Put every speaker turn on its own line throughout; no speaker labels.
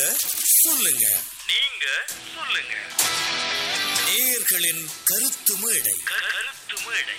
சொல்லுங்க
நீங்க சொல்லுங்க
நேயர்களின் கருத்து மேடை
கருத்து மேடை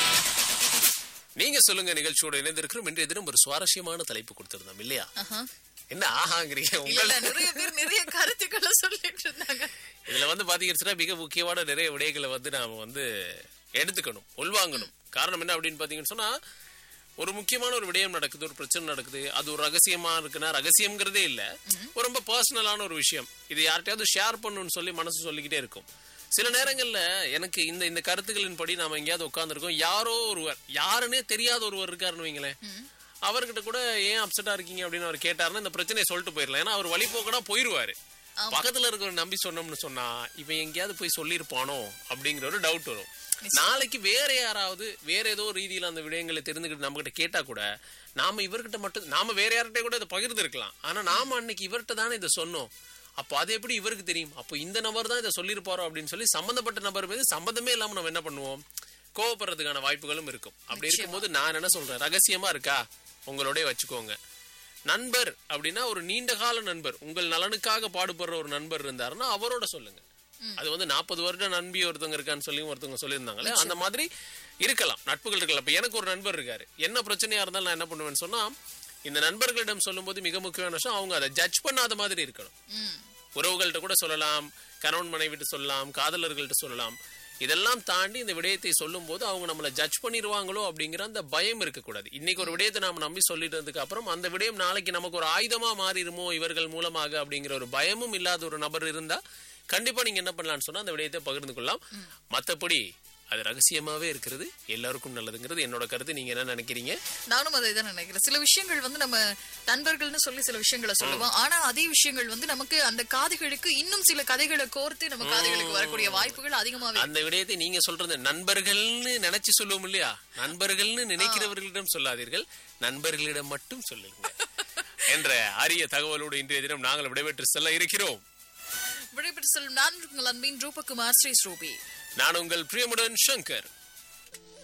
நீங்க சொல்லுங்க நிகழ்ச்சியோட இணைந்திருக்கிறோம் இன்றைய தினம் ஒரு சுவாரஸ்யமான தலைப்பு கொடுத்திருந்தோம் இல்லையா
ஆஹா.
என்ன ஆஹாங்கிறீங்க
இல்ல
உங்கள்
இல்ல, நிறைய பேர் நிறைய கருத்துக்களை சொல்லிட்டு இருந்தாங்க
இதுல வந்து பாத்தீங்கன்னா மிக முக்கியமான நிறைய விடயங்களை வந்து நாம வந்து எடுத்துக்கணும் உள்வாங்கணும் காரணம் என்ன அப்படின்னு பாத்தீங்கன்னு சொன்னா ஒரு முக்கியமான ஒரு விடயம் நடக்குது ஒரு பிரச்சனை நடக்குது அது ஒரு ரகசியமா இருக்குன்னா ரகசியம்ங்கிறதே இல்ல ஒரு ரொம்ப பர்சனலான ஒரு விஷயம் இது யார்கிட்டயாவது ஷேர் பண்ணணும்னு சொல்லி மனசு சொல்லிக்கிட்டே இருக்கும் சில நேரங்கள்ல எனக்கு இந்த இந்த கருத்துக்களின் படி நாம எங்கேயாவது உட்கார்ந்துருக்கோம் யாரோ ஒருவர் யாருன்னே தெரியாத ஒருவர் இருக்காருன்னு வைங்களேன் அவர்கிட்ட கூட ஏன் அப்செட்டா இருக்கீங்க அப்படின்னு அவர் கேட்டாருன்னா இந்த பிரச்சனையை சொல்லிட்டு போயிடலாம் ஏன்னா அவர் வழிபோக்கடா போயிருவாரு பக்கத்துல இருக்கிற நம்பி சொன்னோம்னு சொன்னா இவன் எங்கேயாவது போய் சொல்லியிருப்பானோ அப்படிங்கிற ஒரு டவுட் வரும் நாளைக்கு வேற யாராவது வேற ஏதோ ரீதியில அந்த விடயங்களை தெரிஞ்சுக்கிட்டு நம்ம கிட்ட கேட்டா கூட நாம இவர்கிட்ட மட்டும் நாம வேற யார்கிட்ட கூட இதை பகிர்ந்து இருக்கலாம் ஆனா நாம அன்னைக்கு இவர்கிட்ட தானே இதை சொன்னோம் அப்போ அது எப்படி இவருக்கு தெரியும் அப்போ இந்த நபர் தான் இதை சொல்லியிருப்பாரோ அப்படின்னு சொல்லி சம்பந்தப்பட்ட நபர் மீது சம்பந்தமே இல்லாம நம்ம என்ன பண்ணுவோம் கோவப்படுறதுக்கான வாய்ப்புகளும் இருக்கும் அப்படி இருக்கும்போது நான் என்ன சொல்றேன் ரகசியமா இருக்கா உங்களோடய வச்சுக்கோங்க நண்பர் அப்படின்னா ஒரு நீண்ட கால நண்பர் உங்கள் நலனுக்காக பாடுபடுற ஒரு நண்பர் இருந்தாருன்னா அவரோட சொல்லுங்க அது வந்து நாற்பது வருடம் நண்பி ஒருத்தவங்க இருக்கான்னு சொல்லி ஒருத்தவங்க சொல்லியிருந்தாங்களே அந்த மாதிரி இருக்கலாம் நட்புகள் இருக்கலாம் இப்ப எனக்கு ஒரு நண்பர் இருக்காரு என்ன பிரச்சனையா இருந்தாலும் நான் என்ன பண்ணுவேன்னு சொன்னா இந்த நண்பர்களிடம் சொல்லும்போது மிக முக்கியமான விஷயம் அவங்க அதை ஜட்ஜ் பண்ணாத மாதிரி இருக்கணும்
ம்.
உறவுகள்கிட்ட கூட சொல்லலாம் கணவன் மனைவிட்டு சொல்லலாம் காதலர்கள்ட்ட சொல்லலாம் இதெல்லாம் தாண்டி இந்த விடயத்தை சொல்லும்போது அவங்க நம்மளை ஜட்ஜ் பண்ணிடுவாங்களோ அப்படிங்கிற அந்த பயம் இருக்கக்கூடாது இன்னைக்கு ஒரு விடயத்தை நாம நம்பி சொல்லிட்டதுக்கு அப்புறம் அந்த விடயம் நாளைக்கு நமக்கு ஒரு ஆயுதமா மாறிடுமோ இவர்கள் மூலமாக அப்படிங்கிற ஒரு பயமும் இல்லாத ஒரு நபர் இருந்தா கண்டிப்பா நீங்க என்ன பண்ணலாம்னு சொன்னா அந்த விடயத்தை பகிர்ந்து கொள்ளலாம் மத்தபடி அது ரகசியமாவே இருக்கிறது எல்லாருக்கும் நல்லதுங்கிறது என்னோட கருத்து நீங்க என்ன நினைக்கிறீங்க
நானும் அதை தான் நினைக்கிறேன் சில விஷயங்கள் வந்து நம்ம நண்பர்கள்னு சொல்லி சில விஷயங்களை சொல்லுவோம் ஆனா அதே விஷயங்கள் வந்து நமக்கு அந்த காதுகளுக்கு இன்னும் சில கதைகளை கோர்த்து நம்ம காதுகளுக்கு வரக்கூடிய வாய்ப்புகள் அதிகமாவே
அந்த விடயத்தை நீங்க சொல்றது நண்பர்கள்னு நினைச்சு சொல்லுவோம் இல்லையா நண்பர்கள்னு நினைக்கிறவர்களிடம் சொல்லாதீர்கள் நண்பர்களிடம் மட்டும் சொல்லுங்க என்ற அரிய தகவலோடு இன்றைய தினம் நாங்கள் விடைபெற்று செல்ல இருக்கிறோம்
விடைபெற்று செல்லும் நான் உங்கள் அன்பின் ரூபகுமார் ஸ்ரீ ஸ்ரூபி
நான் உங்கள் பிரியமுடன் சங்கர்